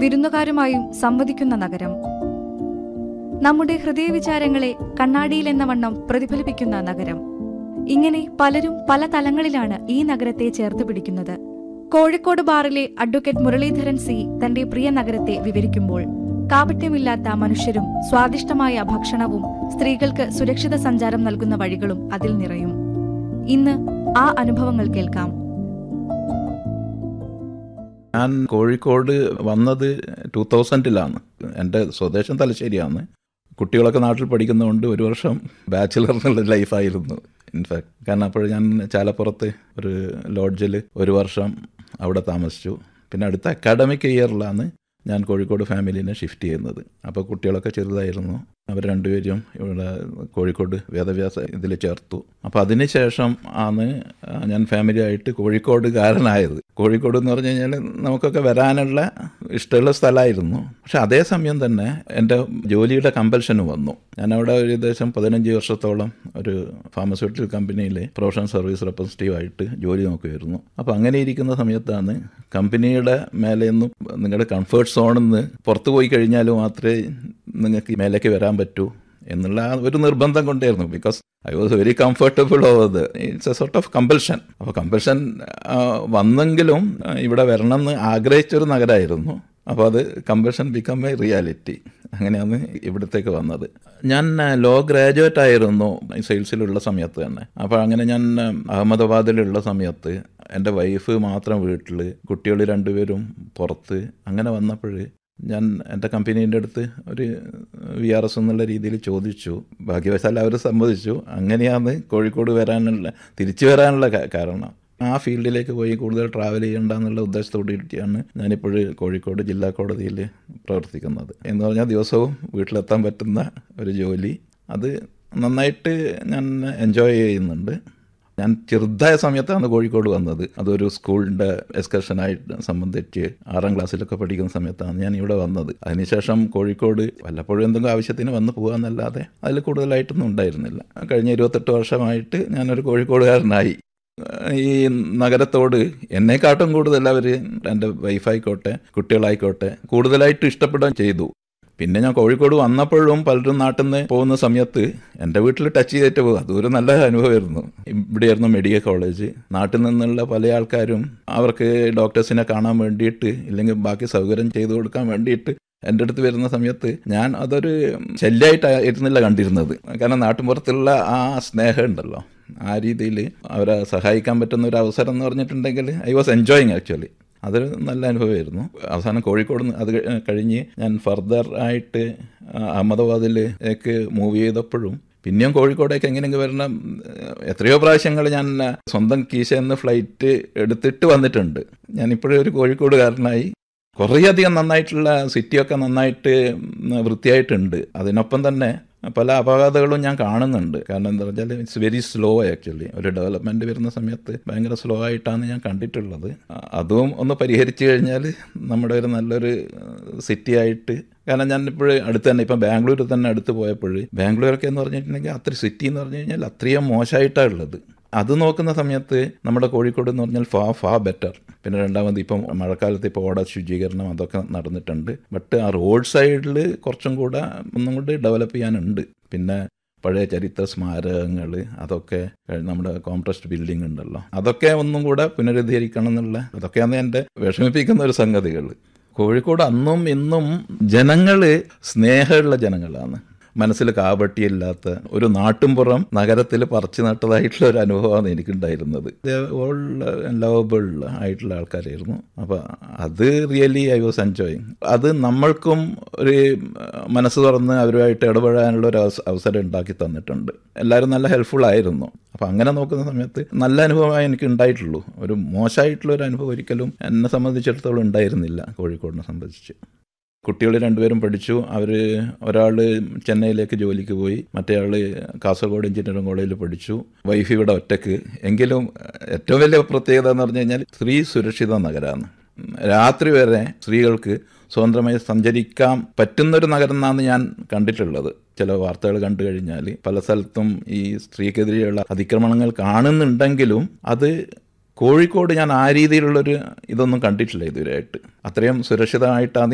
വിരുന്നുകാരുമായും സംവദിക്കുന്ന നഗരം നമ്മുടെ ഹൃദയവിചാരങ്ങളെ കണ്ണാടിയിൽ എന്ന വണ്ണം പ്രതിഫലിപ്പിക്കുന്ന നഗരം ഇങ്ങനെ പലരും പല തലങ്ങളിലാണ് ഈ നഗരത്തെ ചേർത്ത് പിടിക്കുന്നത് കോഴിക്കോട് ബാറിലെ അഡ്വക്കേറ്റ് മുരളീധരൻ സി തന്റെ പ്രിയ നഗരത്തെ വിവരിക്കുമ്പോൾ കാപട്യമില്ലാത്ത മനുഷ്യരും സ്വാദിഷ്ടമായ ഭക്ഷണവും സ്ത്രീകൾക്ക് സുരക്ഷിത സഞ്ചാരം നൽകുന്ന വഴികളും അതിൽ നിറയും ഇന്ന് ആ അനുഭവങ്ങൾ കേൾക്കാം ഞാൻ കോഴിക്കോട് വന്നത് ടൂ തൗസൻഡിലാണ് എൻ്റെ സ്വദേശം തലശ്ശേരിയാണ് കുട്ടികളൊക്കെ നാട്ടിൽ പഠിക്കുന്നതുകൊണ്ട് ഒരു വർഷം ബാച്ചിലർ എന്നുള്ള ലൈഫായിരുന്നു ഇൻഫാക്ട് കാരണം അപ്പോൾ ഞാൻ ചാലപ്പുറത്ത് ഒരു ലോഡ്ജിൽ ഒരു വർഷം അവിടെ താമസിച്ചു പിന്നെ അടുത്ത അക്കാഡമിക് ഇയറിലാണ് ഞാൻ കോഴിക്കോട് ഫാമിലിനെ ഷിഫ്റ്റ് ചെയ്യുന്നത് അപ്പോൾ കുട്ടികളൊക്കെ ചെറുതായിരുന്നു അവർ രണ്ടുപേരും ഇവിടെ കോഴിക്കോട് വേദവ്യാസ ഇതിൽ ചേർത്തു അപ്പോൾ അതിന് ശേഷം ആണ് ഞാൻ ഫാമിലി ആയിട്ട് കോഴിക്കോടുകാരനായത് കോഴിക്കോട് എന്ന് പറഞ്ഞു കഴിഞ്ഞാൽ നമുക്കൊക്കെ വരാനുള്ള ഇഷ്ടമുള്ള സ്ഥലമായിരുന്നു പക്ഷെ അതേസമയം തന്നെ എൻ്റെ ജോലിയുടെ കമ്പൽഷന് വന്നു ഞാൻ അവിടെ ഒരു ഏകദേശം പതിനഞ്ച് വർഷത്തോളം ഒരു ഫാർമസ്യൂട്ടിക്കൽ കമ്പനിയിൽ പ്രൊഫഷണൽ സർവീസ് റെപ്രസെൻറ്റേറ്റീവ് ആയിട്ട് ജോലി നോക്കുമായിരുന്നു അപ്പോൾ അങ്ങനെ ഇരിക്കുന്ന സമയത്താണ് കമ്പനിയുടെ മേലെ നിന്നും നിങ്ങളുടെ കംഫർട്ട് സോണിൽ നിന്ന് പുറത്തു പോയി കഴിഞ്ഞാൽ മാത്രമേ നിങ്ങൾക്ക് മേലേക്ക് വരാൻ പറ്റൂ എന്നുള്ള ആ ഒരു നിർബന്ധം കൊണ്ടായിരുന്നു because I was very comfortable over the it's a sort of compulsion അപ്പോൾ കമ്പൽഷൻ വന്നെങ്കിലും ഇവിടെ വരണം എന്ന് ആഗ്രഹിച്ചൊരു നഗരമായിരുന്നു അപ്പോൾ അത് കമ്പൽഷൻ ബിക്കം എ റിയാലിറ്റി അങ്ങനെയാണ് ഇവിടത്തേക്ക് വന്നത് ഞാൻ ലോ ഗ്രാജുവേറ്റ് ആയിരുന്നു സെയിൽസിലുള്ള സമയത്ത് തന്നെ അപ്പോൾ അങ്ങനെ ഞാൻ അഹമ്മദാബാദിലുള്ള സമയത്ത് എൻ്റെ വൈഫ് മാത്രം വീട്ടിൽ കുട്ടികൾ രണ്ടുപേരും പുറത്ത് അങ്ങനെ വന്നപ്പോൾ ഞാൻ എൻ്റെ കമ്പനീൻ്റെ അടുത്ത് ഒരു വി ആർ എസ് എന്നുള്ള രീതിയിൽ ചോദിച്ചു ഭാഗ്യവശാൽ അവർ സമ്മതിച്ചു അങ്ങനെയാണ് കോഴിക്കോട് വരാനുള്ള തിരിച്ചു വരാനുള്ള കാരണം ആ ഫീൽഡിലേക്ക് പോയി കൂടുതൽ ട്രാവൽ ചെയ്യേണ്ട എന്നുള്ള ഉദ്ദേശത്തോടുകൂടിയാണ് ഞാനിപ്പോൾ കോഴിക്കോട് ജില്ലാ കോടതിയിൽ പ്രവർത്തിക്കുന്നത് എന്ന് പറഞ്ഞാൽ ദിവസവും വീട്ടിലെത്താൻ പറ്റുന്ന ഒരു ജോലി അത് നന്നായിട്ട് ഞാൻ എൻജോയ് ചെയ്യുന്നുണ്ട് ഞാൻ ചെറുതായ സമയത്താണ് കോഴിക്കോട് വന്നത് അതൊരു സ്കൂളിൻ്റെ എക്സ്കർഷനായിട്ട് സംബന്ധിച്ച് ആറാം ക്ലാസ്സിലൊക്കെ പഠിക്കുന്ന സമയത്താണ് ഞാൻ ഇവിടെ വന്നത് അതിനുശേഷം കോഴിക്കോട് വല്ലപ്പോഴും എന്തെങ്കിലും ആവശ്യത്തിന് വന്ന് പോകാമെന്നല്ലാതെ അതിൽ കൂടുതലായിട്ടൊന്നും ഉണ്ടായിരുന്നില്ല കഴിഞ്ഞ ഇരുപത്തെട്ട് വർഷമായിട്ട് ഞാനൊരു കോഴിക്കോടുകാരനായി ഈ നഗരത്തോട് എന്നെക്കാട്ടും കൂടുതൽ അവർ എൻ്റെ വൈഫായിക്കോട്ടെ കുട്ടികളായിക്കോട്ടെ കൂടുതലായിട്ട് ഇഷ്ടപ്പെടുകയും ചെയ്തു പിന്നെ ഞാൻ കോഴിക്കോട് വന്നപ്പോഴും പലരും നാട്ടിൽ നിന്ന് പോകുന്ന സമയത്ത് എൻ്റെ വീട്ടിൽ ടച്ച് ചെയ്തിട്ട് പോകും അതൊരു നല്ല അനുഭവമായിരുന്നു ഇവിടെയായിരുന്നു മെഡിക്കൽ കോളേജ് നാട്ടിൽ നിന്നുള്ള പല ആൾക്കാരും അവർക്ക് ഡോക്ടേഴ്സിനെ കാണാൻ വേണ്ടിയിട്ട് ഇല്ലെങ്കിൽ ബാക്കി സൗകര്യം ചെയ്തു കൊടുക്കാൻ വേണ്ടിയിട്ട് എൻ്റെ അടുത്ത് വരുന്ന സമയത്ത് ഞാൻ അതൊരു ശല്യമായിട്ടായിരുന്നില്ല കണ്ടിരുന്നത് കാരണം നാട്ടിൻപുറത്തുള്ള ആ സ്നേഹം ഉണ്ടല്ലോ ആ രീതിയിൽ അവരെ സഹായിക്കാൻ പറ്റുന്ന ഒരു അവസരം എന്ന് പറഞ്ഞിട്ടുണ്ടെങ്കിൽ ഐ വാസ് എൻജോയിങ് ആക്ച്വലി അതൊരു നല്ല അനുഭവമായിരുന്നു അവസാനം കോഴിക്കോട് അത് കഴിഞ്ഞ് ഞാൻ ഫർദർ ആയിട്ട് അഹമ്മദാബാദിലേക്ക് മൂവ് ചെയ്തപ്പോഴും പിന്നെയും കോഴിക്കോടേക്ക് എങ്ങനെയെങ്കിലും വരണം എത്രയോ പ്രാവശ്യങ്ങൾ ഞാൻ സ്വന്തം കീശയെന്ന് ഫ്ലൈറ്റ് എടുത്തിട്ട് വന്നിട്ടുണ്ട് ഞാനിപ്പോഴും ഒരു കോഴിക്കോടുകാരനായി കുറേയധികം നന്നായിട്ടുള്ള സിറ്റിയൊക്കെ നന്നായിട്ട് വൃത്തിയായിട്ടുണ്ട് അതിനൊപ്പം തന്നെ പല അപകടങ്ങളും ഞാൻ കാണുന്നുണ്ട് കാരണം എന്താ വെച്ചാൽ ഇറ്റ്സ് വെരി സ്ലോ ആക്ച്വലി ഒരു ഡെവലപ്മെൻറ്റ് വരുന്ന സമയത്ത് ഭയങ്കര സ്ലോ ആയിട്ടാണ് ഞാൻ കണ്ടിട്ടുള്ളത് അതും ഒന്ന് പരിഹരിച്ചു കഴിഞ്ഞാൽ നമ്മുടെ ഒരു നല്ലൊരു സിറ്റി ആയിട്ട് കാരണം ഞാൻ ഇപ്പോൾ അടുത്ത് തന്നെ ഇപ്പം ബാംഗ്ലൂർ തന്നെ അടുത്ത് പോയപ്പോൾ ബാംഗ്ലൂരൊക്കെ എന്ന് പറഞ്ഞിട്ടുണ്ടെങ്കിൽ അത്ര സിറ്റി എന്ന് പറഞ്ഞു കഴിഞ്ഞാൽ അത്രയും മോശമായിട്ടാണ് ഉള്ളത് അത് നോക്കുന്ന സമയത്ത് നമ്മുടെ കോഴിക്കോട് എന്ന് പറഞ്ഞാൽ ഫാ ഫാ ബെറ്റർ പിന്നെ രണ്ടാമത് ഇപ്പം മഴക്കാലത്ത് ഇപ്പോൾ ഓട ശുചീകരണം അതൊക്കെ നടന്നിട്ടുണ്ട് ബട്ട് ആ റോഡ് സൈഡിൽ കുറച്ചും കൂടെ ഒന്നും കൂടി ഡെവലപ്പ് ചെയ്യാനുണ്ട് പിന്നെ പഴയ ചരിത്ര സ്മാരകങ്ങൾ അതൊക്കെ നമ്മുടെ കോംട്രസ്റ്റ് ബിൽഡിംഗ് ഉണ്ടല്ലോ അതൊക്കെ ഒന്നും കൂടെ പുനരുദ്ധരിക്കണം എന്നുള്ള അതൊക്കെയാണ് എൻ്റെ വിഷമിപ്പിക്കുന്ന ഒരു സംഗതികൾ കോഴിക്കോട് അന്നും ഇന്നും ജനങ്ങൾ സ്നേഹമുള്ള ജനങ്ങളാണ് മനസ്സിൽ കാപട്ടിയില്ലാത്ത ഒരു നാട്ടുംപുറം നഗരത്തിൽ പറിച്ചു നട്ടതായിട്ടുള്ള ഒരു അനുഭവമാണ് എനിക്കുണ്ടായിരുന്നത് ഓൾ ലവബിൾ ആയിട്ടുള്ള ആൾക്കാരായിരുന്നു അപ്പോൾ അത് റിയലി ഐ വാസ് എൻജോയിങ് അത് നമ്മൾക്കും ഒരു മനസ്സ് തുറന്ന് അവരുമായിട്ട് ഇടപെടാനുള്ള ഒരു അവസരം ഉണ്ടാക്കി തന്നിട്ടുണ്ട് എല്ലാവരും നല്ല ഹെൽപ്ഫുൾ ആയിരുന്നു അപ്പോൾ അങ്ങനെ നോക്കുന്ന സമയത്ത് നല്ല അനുഭവമായി എനിക്ക് ഉണ്ടായിട്ടുള്ളൂ ഒരു മോശമായിട്ടുള്ള ഒരു അനുഭവം ഒരിക്കലും എന്നെ സംബന്ധിച്ചിടത്തോളം ഉണ്ടായിരുന്നില്ല കോഴിക്കോടിനെ സംബന്ധിച്ച് കുട്ടികൾ രണ്ടുപേരും പഠിച്ചു അവർ ഒരാൾ ചെന്നൈയിലേക്ക് ജോലിക്ക് പോയി മറ്റേ ആൾ കാസർഗോഡ് എഞ്ചിനീയറിംഗ് കോളേജിൽ പഠിച്ചു വൈഫ് ഇവിടെ ഒറ്റക്ക് എങ്കിലും ഏറ്റവും വലിയ പ്രത്യേകത എന്ന് പറഞ്ഞു കഴിഞ്ഞാൽ സ്ത്രീ സുരക്ഷിത നഗരമാണ് രാത്രി വരെ സ്ത്രീകൾക്ക് സ്വതന്ത്രമായി സഞ്ചരിക്കാൻ പറ്റുന്നൊരു നഗരം എന്നാണ് ഞാൻ കണ്ടിട്ടുള്ളത് ചില വാർത്തകൾ കണ്ടു കഴിഞ്ഞാൽ പല സ്ഥലത്തും ഈ സ്ത്രീക്കെതിരെയുള്ള അതിക്രമണങ്ങൾ കാണുന്നുണ്ടെങ്കിലും അത് കോഴിക്കോട് ഞാൻ ആ രീതിയിലുള്ളൊരു ഇതൊന്നും കണ്ടിട്ടില്ല ഇതുവരെയായിട്ട് അത്രയും സുരക്ഷിതമായിട്ടാണ്